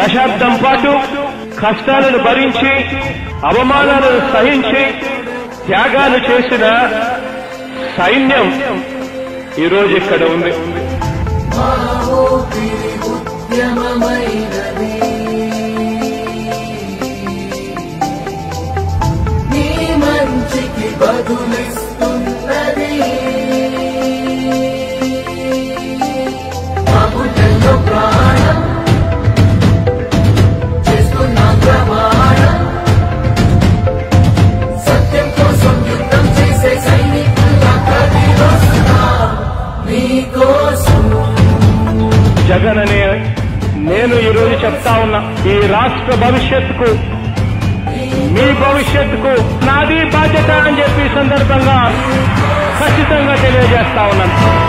దశాబ్దం పాటు కష్టాలను భరించి అవమానాలను సహించి త్యాగాలు చేసిన సైన్యం ఈరోజు ఇక్కడ ఉంది మా ఊపిరి ఉద్యమమైనది నీ మంచికి బదులిస్తున్నది బాబులలో ప్రాణం చేస్తున్న ప్రమాణం సత్యం కోసం యుద్ధం చేసే సైనికుల కదిలొస్తా నీకోసం జగన్ అనే నేను ఈరోజు చెప్తా ఉన్నా ఈ రాష్ట్ర భవిష్యత్తుకు మీ భవిష్యత్తుకు నాది బాధ్యత అని చెప్పి ఈ సందర్భంగా ఖచ్చితంగా తెలియజేస్తా ఉన్నాను